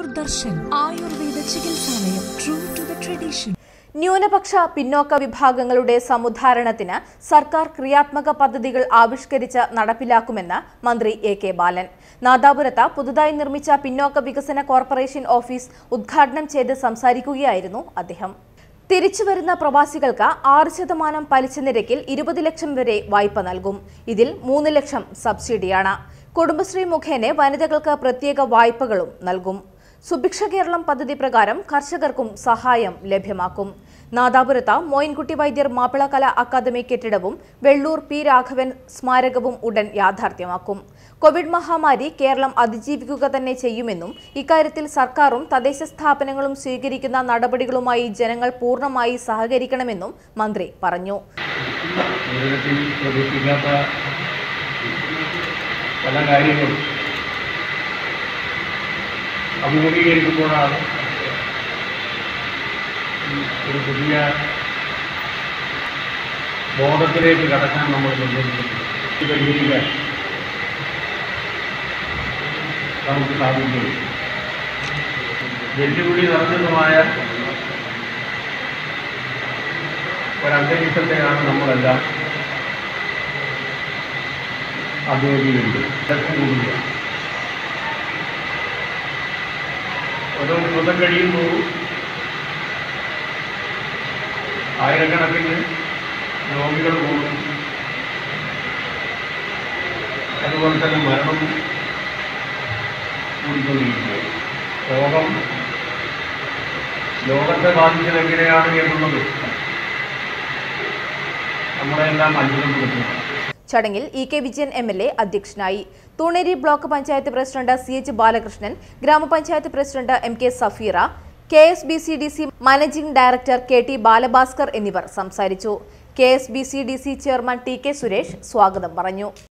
ആയുർ ദർശൻ ആയുർവേദ ചികിത്സാലയം true to the tradition ന്യൂനപക്ഷ പിന്നോക്ക വിഭാഗങ്ങളുടെ സമുദ്ധാരണത്തിന് സർക്കാർ ക്രിയാത്മക പദ്ധതികൾ ആവിഷ്കരിച്ച് നടപ്പിലാക്കുമെന്ന് മന്ത്രി എ കെ ബാലൻ നാദാപുരത്ത് പുതുതായി നിർമ്മിച്ച പിന്നോക്ക വികസന കോർപ്പറേഷൻ ഓഫീസ് ഉദ്ഘാടനം ചെയ്ത് സംസാരിക്കുകയായിരുന്നു അദ്ദേഹം തിരിച്ചുവരുന്ന പ്രവാസികൾക്ക് ആറ് ശതമാനം പലിശ നിരക്കിൽ ഇരുപത് ലക്ഷം വരെ വായ്പ നൽകും ഇതിൽ മൂന്ന് ലക്ഷം സബ്സിഡിയാണ് കുടുംബശ്രീ മുഖേന വനിതകൾക്ക് പ്രത്യേക വായ്പകളും നൽകും സുഭിക്ഷ കേരളം പദ്ധതി പ്രകാരം കർഷകർക്കും സഹായം ലഭ്യമാക്കും നാദാപുരത്ത് മോയിൻകുട്ടി വൈദ്യർ മാപ്പിളകല അക്കാദമി കെട്ടിടവും വെള്ളൂർ പി രാഘവൻ സ്മാരകവും ഉടൻ യാഥാർത്ഥ്യമാക്കും കോവിഡ് മഹാമാരി കേരളം അതിജീവിക്കുക തന്നെ ചെയ്യുമെന്നും ഇക്കാര്യത്തിൽ സർക്കാരും തദ്ദേശ സ്ഥാപനങ്ങളും സ്വീകരിക്കുന്ന നടപടികളുമായി ജനങ്ങൾ പൂർണ്ണമായി സഹകരിക്കണമെന്നും മന്ത്രി പറഞ്ഞു ജീവിതത്തിൽ പ്രതീക്ഷിക്കാത്ത പല കാര്യങ്ങളും അഭിമുഖീകരിക്കുമ്പോഴാണ് ഈ ഒരു പുതിയ ബോധത്തിലേക്ക് കടക്കാൻ നമ്മൾ നിർബന്ധിക്കുന്നത് ഇത് പരിഹരിക്കാൻ നമുക്ക് സാധിക്കും വെല്ലുവിളി നിറഞ്ഞതുമായ ഒരന്തരീക്ഷത്തെയാണ് നമ്മളെല്ലാം അഭിമുഖീകരിക്കുന്നത് തിരക്ക് കൂടുക ഓരോ ദിവസം കഴിയുമ്പോൾ ആയിരക്കണക്കിന് രോഗികൾ കൂടും അതുപോലെ തന്നെ മരണം കൂടിക്കൊണ്ടിരിക്കുക രോഗം ലോകത്തെ ബാധിച്ചത് എങ്ങനെയാണ് എന്നുള്ളത് നമ്മളെല്ലാം അത്ഭുതപ്പെടുത്തുന്നു ചടങ്ങിൽ E K Vijayan M L A അധ്യക്ഷനായി Thuneri block panchayat president C H Balakrishnan grama panchayat president M K Safeera K S B C D C managing director K T Balabhaskar എന്നിവർ സംസാരിച്ചു K S B C D C chairman T K Suresh സ്വാഗതം പറഞ്ഞു